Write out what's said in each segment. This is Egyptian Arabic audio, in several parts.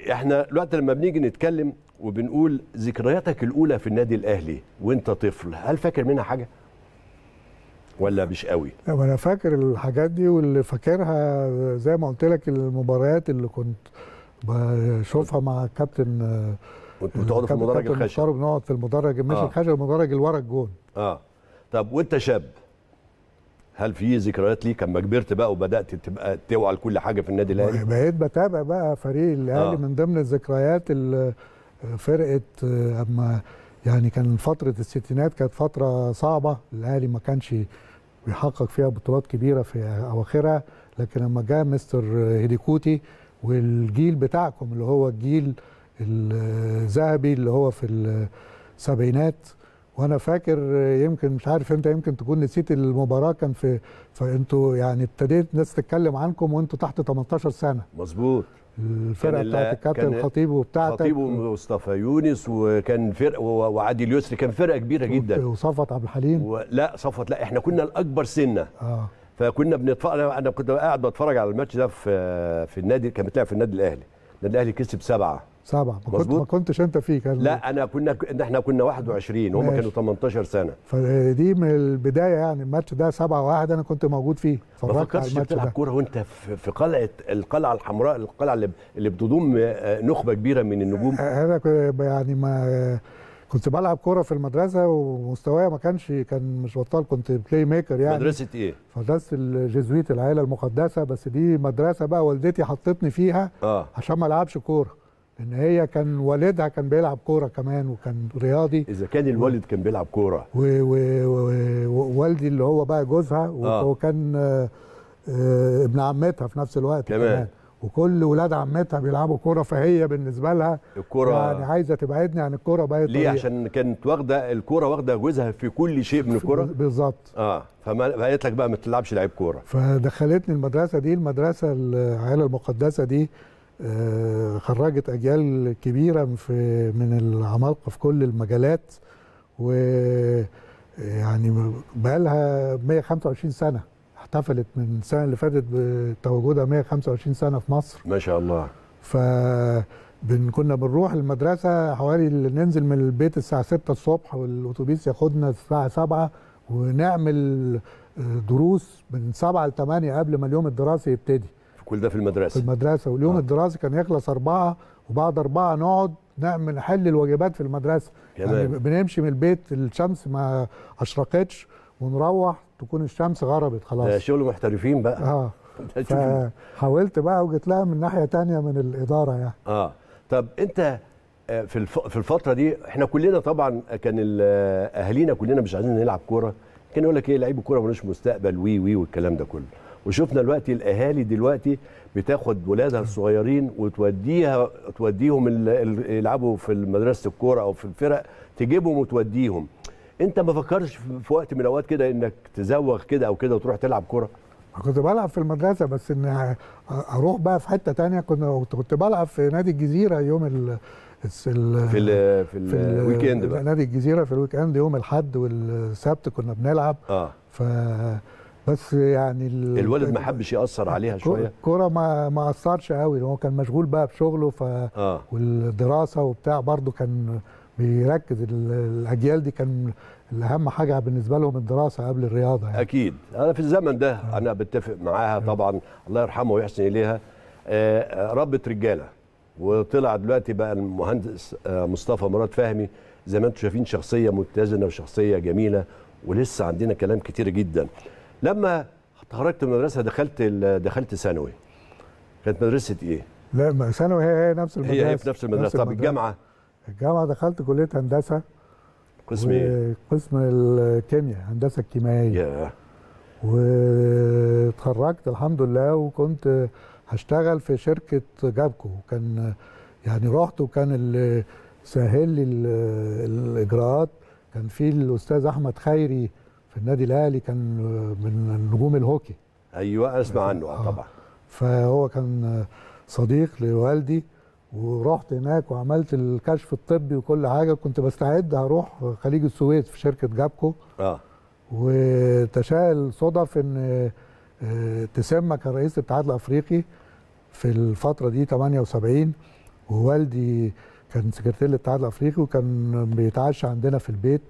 احنا دلوقتي لما بنيجي نتكلم وبنقول ذكرياتك الاولى في النادي الاهلي وانت طفل هل فاكر منها حاجه ولا مش قوي لا، ما انا فاكر الحاجات دي واللي فاكرها زي ما قلت لك المباريات اللي كنت بشوفها مع الكابتن كنت بتقعدوا في كابتن- المدرج كابتن الخشب مختار بنقعد في المدرج مش آه. الخشب المدرج اللي ورا الجون اه طب وانت شاب هل في ذكريات ليك اما كبرت بقى وبدات تبقى توعى لكل حاجه في النادي الاهلي بقيت بتابع بقى فريق الاهلي آه. من ضمن الذكريات ال- فرقه آه، اما يعني كان فتره الستينات كانت فتره صعبه الاهلي ما كانش بيحقق فيها بطولات كبيره في اواخرها لكن لما جاء مستر هيديكوتي والجيل بتاعكم اللي هو الجيل الذهبي اللي هو في السبعينات وانا فاكر يمكن مش عارف انت يمكن تكون نسيت المباراه كان في فانتوا يعني ابتديت ناس تتكلم عنكم وانتوا تحت 18 سنه مظبوط الفرقه كان ال- بتاعت الكابتن كان الخطيب وبتاعتك خطيب ومصطفى يونس وكان فرقه وعادل اليسري كان فرقه كبيره جدا وصفت عبد الحليم و... لا صفوت لا احنا كنا الاكبر سنه اه فكنا بنتفرج انا أنا كنت قاعد بتفرج على الماتش ده في في النادي كان بتلعب في النادي الاهلي النادي الاهلي كسب سبعه سبعه ما, كنت مظبوط. ما كنتش انت فيه كان لا انا كنا احنا كنا 21 هم ماشي. كانوا 18 سنه فدي من البدايه يعني الماتش ده 7 1 انا كنت موجود فيه ما اتفرجت على فكرتش الماتش تلعب ده كوره وانت في في قلعه القلعه الحمراء القلعه اللي اللي بتضم آه، نخبه كبيره من النجوم انا كنت يعني ما كنت بلعب كوره في المدرسه ومستواي ما كانش كان مش بطال كنت بلاي ميكر يعني مدرسه ايه؟ مدرسه الجزويت العائله المقدسه بس دي مدرسه بقى والدتي حطتني فيها اه عشان ما العبش كوره لان هي كان والدها كان بيلعب كوره كمان وكان رياضي اذا كان الوالد كان بيلعب كوره ووالدي اللي هو بقى جوزها آه. وهو كان آه، آه، ابن عمتها في نفس الوقت كمان. وكل ولاد عمتها بيلعبوا كوره فهي بالنسبه لها الكوره يعني عايزه تبعدني عن الكوره باي ليه طريقة. عشان كانت واخده الكوره واخده جوزها في كل شيء من الكوره بالظبط اه فما فقالت لك بقى ما تلعبش لعيب كوره فدخلتني المدرسه دي المدرسه العائله المقدسه دي آه، خرجت اجيال كبيره في من العمالقه في كل المجالات و يعني بقى لها 125 سنه احتفلت من السنه اللي فاتت بتواجدها 125 سنه في مصر ما شاء الله ف بن كنا بنروح المدرسة حوالي ننزل من البيت الساعة 6 الصبح والأتوبيس ياخدنا الساعة 7 ونعمل آه، دروس من 7 ل 8 قبل ما اليوم الدراسي يبتدي كل ده في في المدرسه المدرسة واليوم آه. آه. الدراسي كان يخلص أربعة وبعد أربعة نقعد نعمل نحل الواجبات في المدرسة كمان. يعني بنمشي من البيت الشمس ما أشرقتش ونروح تكون الشمس غربت ده خلاص شغل محترفين بقى اه ده شوف- فحاولت بقى وجيت لها من ناحية تانية من الإدارة يعني اه طب انت آه، في الف- في الفتره دي احنا كلنا طبعا كان ال- آه، اهالينا كلنا مش عايزين نلعب كوره كان يقول لك ايه لعيب الكوره ملوش مستقبل وي وي والكلام ده كله وشفنا دلوقتي الاهالي دلوقتي بتاخد ولادها الصغيرين وتوديها توديهم ال- ال- يلعبوا في مدرسه الكوره او في الفرق تجيبهم وتوديهم انت ما فكرتش في في وقت من الاوقات كده انك تزوغ كده او كده وتروح تلعب كوره كنت بلعب في المدرسة بس إن أروح بقى في حتة تانية كنت كنت بلعب في نادي الجزيرة يوم ال الس- ال في ال في في ال- الويك اند بقى نادي الجزيرة في الويك اند يوم الأحد والسبت كنا بنلعب اه ف بس يعني ال- الولد ما حبش ياثر عليها شويه الكورة ما ما أثرش قوي هو كان مشغول بقى بشغله ف اه والدراسة وبتاع برضه كان بيركز ال- الأجيال دي كان الأهم حاجة بالنسبة لهم الدراسة قبل الرياضة يعني اكيد انا في الزمن ده انا بتفق معاها طبعا الله يرحمه ويحسن اليها آه، آه، ربة رجاله وطلع دلوقتي بقى المهندس آه، مصطفى مراد فهمي زي ما انتم شايفين شخصيه متزنه وشخصيه جميله ولسه عندنا كلام كتير جدا لما اتخرجت من المدرسه دخلت ال- دخلت ثانوي كانت مدرسه ايه لا ما ثانوي هي هي نفس المدرسة هي هي في نفس المدرسه طب الجامعه الجامعة دخلت كلية هندسة قسم ايه قسم الكيمياء هندسة الكيميائية يا واتخرجت الحمد لله وكنت هشتغل في شركة جابكو وكان يعني رحت وكان اللي سهل لي ال- الإجراءات كان في الأستاذ أحمد خيري في النادي الأهلي كان من نجوم الهوكي ايوه انا اسمع عنه آه، آه. طبعا فهو كان صديق لوالدي ورحت هناك وعملت الكشف الطبي وكل حاجه كنت بستعد هروح خليج السويس في شركه جابكو اه وتشاء الصدف ان آه، تسمى كان رئيس الاتحاد الافريقي في الفتره دي 78 ووالدي كان سكرتير الاتحاد الافريقي وكان بيتعشى عندنا في البيت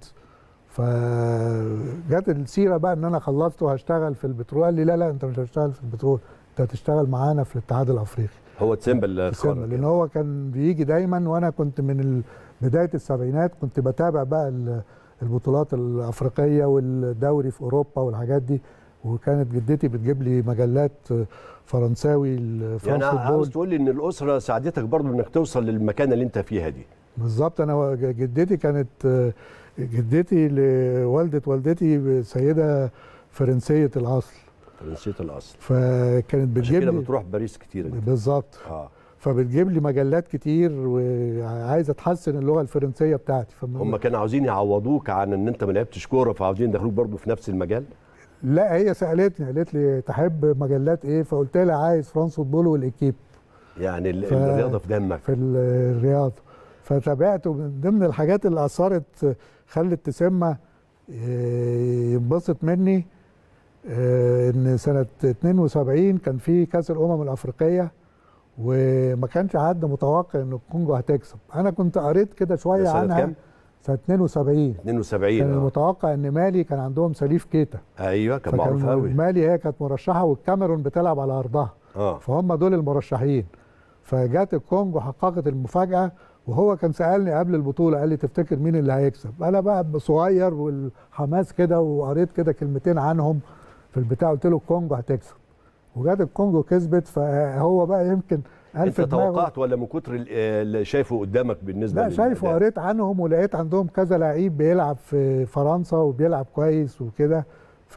فجت السيره بقى ان انا خلصت وهشتغل في البترول قال لي لا لا انت مش هتشتغل في البترول انت هتشتغل معانا في الاتحاد الافريقي هو تسمبا اللي في سيمبا، خرج لان هو كان بيجي دايما وانا كنت من ال- بدايه السبعينات كنت بتابع بقى ال- البطولات الافريقيه والدوري في اوروبا والحاجات دي وكانت جدتي بتجيب لي مجلات فرنساوي يعني الفرنس عاوز فوتبول تقول لي ان الاسره ساعدتك برضو انك توصل للمكانه اللي انت فيها دي بالظبط انا و- جدتي كانت جدتي لوالده والدتي سيده فرنسيه الاصل نسيت الاصل فكانت عشان بتجيب كده لي بتروح باريس كتير انت بالظبط اه فبتجيب لي مجلات كتير وعايزه تحسن اللغه الفرنسيه بتاعتي فم- هم كانوا عاوزين يعوضوك عن ان انت ما لعبتش كوره فعاوزين يدخلوك برضو في نفس المجال لا هي سالتني قالت لي تحب مجلات ايه فقلت لها عايز فرانس فوتبول والاكيب يعني ال- ف- الرياضه في دمك في الرياضه فتابعته من ضمن الحاجات اللي اثرت خلت تسمى آه، ينبسط مني آه، ان سنه 72 كان في كاس الامم الافريقيه وما كانش حد متوقع ان الكونجو هتكسب انا كنت قريت كده شويه ده سنة عنها كام؟ سنه 72 72 كان آه. المتوقع ان مالي كان عندهم سليف كيتا ايوه كان معروف فكان قوي مالي هي كانت مرشحه والكاميرون بتلعب على ارضها اه فهم دول المرشحين فجات الكونجو حققت المفاجاه وهو كان سالني قبل البطوله قال لي تفتكر مين اللي هيكسب انا بقى صغير والحماس كده وقريت كده كلمتين عنهم في البتاع قلت له الكونجو هتكسب وجات الكونجو كسبت فهو بقى يمكن قال انت في دماغه توقعت ولا من كتر ال- اللي شايفه قدامك بالنسبه لا شايف للأداء؟ وقريت عنهم ولقيت عندهم كذا لعيب بيلعب في فرنسا وبيلعب كويس وكده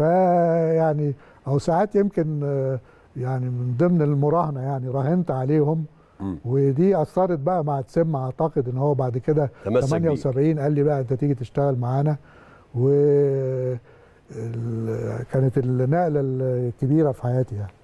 فيعني او ساعات يمكن آه، يعني من ضمن المراهنه يعني راهنت عليهم مم. ودي اثرت بقى مع تسمى اعتقد ان هو بعد كده تمسك بيك. 78 قال لي بقى انت تيجي تشتغل معانا و ال- كانت النقله الكبيره في حياتي يعني